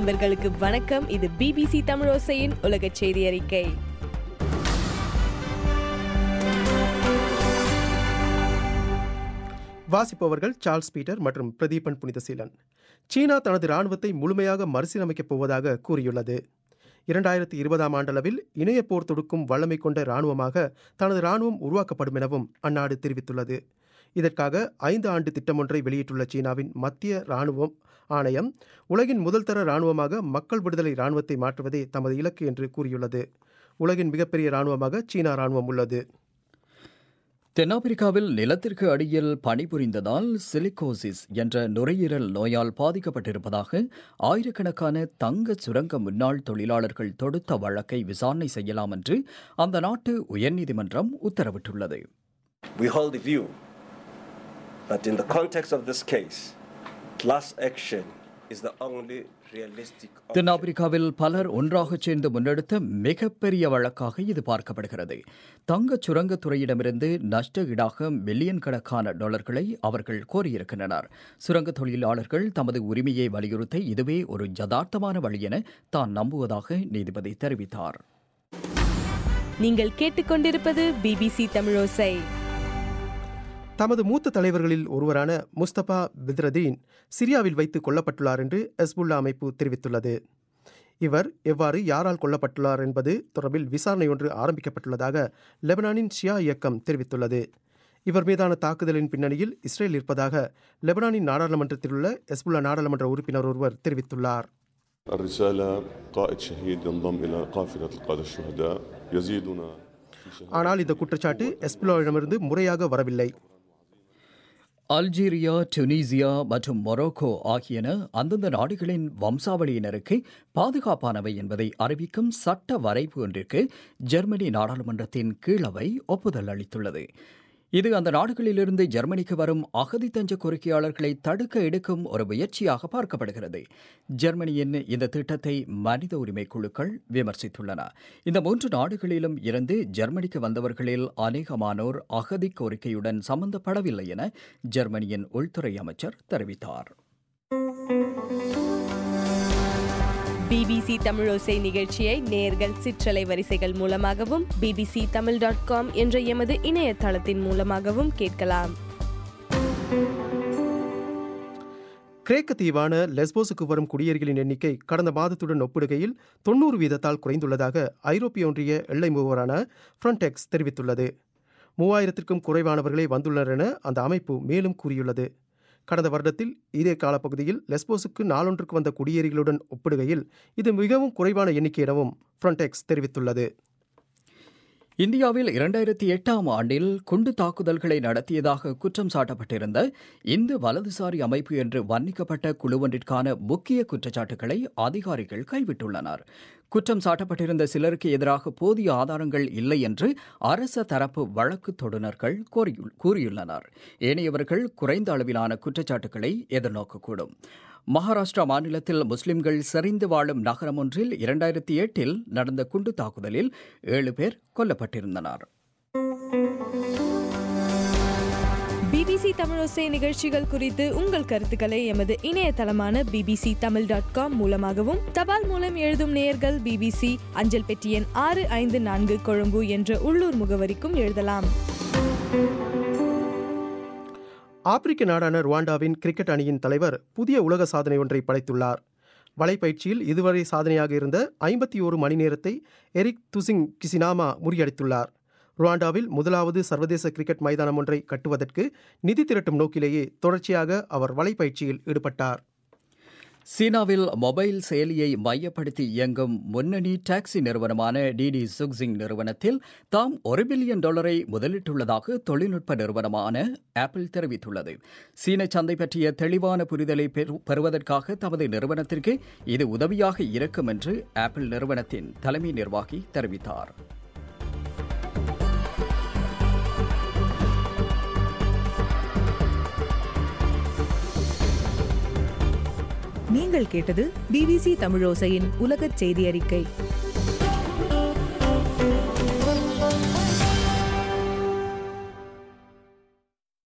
அன்பர்களுக்கு வணக்கம் இது பிபிசி தமிழோசையின் உலக செய்தி அறிக்கை வாசிப்பவர்கள் சார்ல்ஸ் பீட்டர் மற்றும் பிரதீபன் புனிதசீலன் சீனா தனது ராணுவத்தை முழுமையாக மறுசீரமைக்கப் போவதாக கூறியுள்ளது இரண்டாயிரத்தி இருபதாம் ஆண்டளவில் இணைய போர் தொடுக்கும் வல்லமை கொண்ட இராணுவமாக தனது இராணுவம் உருவாக்கப்படும் எனவும் அந்நாடு தெரிவித்துள்ளது இதற்காக ஐந்து ஆண்டு திட்டம் ஒன்றை வெளியிட்டுள்ள சீனாவின் மத்திய இராணுவம் ஆணையம் உலகின் முதல் தர இராணுவமாக மக்கள் விடுதலை இராணுவத்தை மாற்றுவதே தமது இலக்கு என்று கூறியுள்ளது உலகின் மிகப்பெரிய இராணுவமாக சீனா இராணுவம் உள்ளது தென்னாப்பிரிக்காவில் நிலத்திற்கு அடியில் பணிபுரிந்ததால் சிலிகோசிஸ் என்ற நுரையீரல் நோயால் பாதிக்கப்பட்டிருப்பதாக ஆயிரக்கணக்கான தங்க சுரங்க முன்னாள் தொழிலாளர்கள் தொடுத்த வழக்கை விசாரணை செய்யலாம் என்று அந்த நாட்டு உயர்நீதிமன்றம் உத்தரவிட்டுள்ளது We hold the view that in the context of this case, class action is the only realistic option. தென்னாப்பிரிக்காவில் பலர் ஒன்றாகச் சேர்ந்து முன்னெடுத்த மிகப்பெரிய வழக்காக இது பார்க்கப்படுகிறது தங்கச் சுரங்கத் துறையிடமிருந்து நஷ்ட ஈடாக மில்லியன் கணக்கான டாலர்களை அவர்கள் கோரியிருக்கின்றனர் சுரங்கத் தொழிலாளர்கள் தமது உரிமையை வலியுறுத்த இதுவே ஒரு யதார்த்தமான வழி என தான் நம்புவதாக நீதிபதி தெரிவித்தார் நீங்கள் கேட்டுக்கொண்டிருப்பது பிபிசி தமிழோசை தமது மூத்த தலைவர்களில் ஒருவரான முஸ்தபா பித்ரதீன் சிரியாவில் வைத்து கொல்லப்பட்டுள்ளார் என்று ஹெஸ்புல்லா அமைப்பு தெரிவித்துள்ளது இவர் எவ்வாறு யாரால் கொல்லப்பட்டுள்ளார் என்பது தொடர்பில் விசாரணை ஒன்று ஆரம்பிக்கப்பட்டுள்ளதாக லெபனானின் ஷியா இயக்கம் தெரிவித்துள்ளது இவர் மீதான தாக்குதலின் பின்னணியில் இஸ்ரேல் இருப்பதாக லெபனானின் நாடாளுமன்றத்தில் உள்ள ஹெஸ்புல்லா நாடாளுமன்ற உறுப்பினர் ஒருவர் தெரிவித்துள்ளார் الرسالة قائد شهيد ينضم إلى قافلة القادة الشهداء يزيدنا في شهادة ஆனால் இந்த குற்றச்சாட்டு ஹெஸ்புல்லாவிடமிருந்து முறையாக வரவில்லை அல்ஜீரியா டுனீசியா மற்றும் மொரோக்கோ ஆகியன அந்தந்த நாடுகளின் வம்சாவளியினருக்கு பாதுகாப்பானவை என்பதை அறிவிக்கும் சட்ட வரைவு ஒன்றிற்கு ஜெர்மனி நாடாளுமன்றத்தின் கீழவை ஒப்புதல் அளித்துள்ளது இது அந்த நாடுகளிலிருந்து ஜெர்மனிக்கு வரும் அகதி தஞ்ச கோரிக்கையாளர்களை தடுக்க எடுக்கும் ஒரு முயற்சியாக பார்க்கப்படுகிறது ஜெர்மனியின் இந்த திட்டத்தை மனித உரிமை குழுக்கள் விமர்சித்துள்ளன இந்த மூன்று நாடுகளிலும் இருந்து ஜெர்மனிக்கு வந்தவர்களில் அநேகமானோர் அகதி கோரிக்கையுடன் சம்பந்தப்படவில்லை என ஜெர்மனியின் உள்துறை அமைச்சர் தெரிவித்தார் பிபிசி தமிழோசை நிகழ்ச்சியை நேர்கள் சிற்றலை வரிசைகள் மூலமாகவும் பிபிசி தமிழ் டாட் காம் என்ற எமது இணையதளத்தின் மூலமாகவும் கேட்கலாம் கிரேக்க தீவான லெஸ்போஸுக்கு வரும் குடியேறிகளின் எண்ணிக்கை கடந்த மாதத்துடன் ஒப்பிடுகையில் தொண்ணூறு வீதத்தால் குறைந்துள்ளதாக ஐரோப்பிய ஒன்றிய எல்லை முகவரான ஃப்ரண்டெக்ஸ் தெரிவித்துள்ளது மூவாயிரத்திற்கும் குறைவானவர்களே வந்துள்ளனர் என அந்த அமைப்பு மேலும் கூறியுள்ளது கடந்த வருடத்தில் இதே காலப்பகுதியில் லெஸ்போஸுக்கு நாளொன்றுக்கு வந்த குடியேறிகளுடன் ஒப்பிடுகையில் இது மிகவும் குறைவான எண்ணிக்கை எனவும் ஃப்ரண்டெக்ஸ் தெரிவித்துள்ளது இந்தியாவில் இரண்டாயிரத்தி எட்டாம் ஆண்டில் குண்டு தாக்குதல்களை நடத்தியதாக குற்றம் சாட்டப்பட்டிருந்த இந்து வலதுசாரி அமைப்பு என்று வர்ணிக்கப்பட்ட குழுவொன்றிற்கான முக்கிய குற்றச்சாட்டுகளை அதிகாரிகள் கைவிட்டுள்ளனர் குற்றம் சாட்டப்பட்டிருந்த சிலருக்கு எதிராக போதிய ஆதாரங்கள் இல்லை என்று அரச தரப்பு வழக்கு தொடுநர்கள் கோரியுள்- கூறியுள்ளனர் ஏனையவர்கள் குறைந்த அளவிலான குற்றச்சாட்டுகளை எதிர்நோக்கக்கூடும் மகாராஷ்டிரா மாநிலத்தில் முஸ்லிம்கள் செறிந்து வாழும் நகரம் ஒன்றில் இரண்டாயிரத்தி எட்டில் நடந்த குண்டு தாக்குதலில் ஏழு பேர் கொல்லப்பட்டிருந்தனர் பிபிசி தமிழோசை நிகழ்ச்சிகள் குறித்து உங்கள் கருத்துக்களை எமது இணையதளமான பிபிசி தமிழ் டாட் காம் மூலமாகவும் தபால் மூலம் எழுதும் நேயர்கள் பிபிசி அஞ்சல் பெட்டி எண் ஆறு ஐந்து நான்கு கொழும்பு என்ற உள்ளூர் முகவரிக்கும் எழுதலாம் ஆப்பிரிக்க நாடான ருவாண்டாவின் கிரிக்கெட் அணியின் தலைவர் புதிய உலக சாதனை ஒன்றை படைத்துள்ளார் வலைப்பயிற்சியில் இதுவரை சாதனையாக இருந்த ஐம்பத்தி ஓரு மணி நேரத்தை எரிக் துசிங் கிசினாமா முறியடித்துள்ளார் ருவாண்டாவில் முதலாவது சர்வதேச கிரிக்கெட் மைதானம் ஒன்றை கட்டுவதற்கு நிதி திரட்டும் நோக்கிலேயே தொடர்ச்சியாக அவர் வலைப்பயிற்சியில் ஈடுபட்டார் சீனாவில் மொபைல் செயலியை மையப்படுத்தி இயங்கும் முன்னணி டாக்ஸி நிறுவனமான டிடி சுக்ஸிங் நிறுவனத்தில் தாம் ஒரு பில்லியன் டாலரை முதலிட்டுள்ளதாக தொழில்நுட்ப நிறுவனமான ஆப்பிள் தெரிவித்துள்ளது சீன சந்தை பற்றிய தெளிவான புரிதலை பெறு- பெறுவதற்காக தமது நிறுவனத்திற்கு இது உதவியாக இருக்கும் என்று ஆப்பிள் நிறுவனத்தின் தலைமை நிர்வாகி தெரிவித்தார் நீங்கள் கேட்டது பிபிசி தமிழோசையின் உலகச் செய்தி அறிக்கை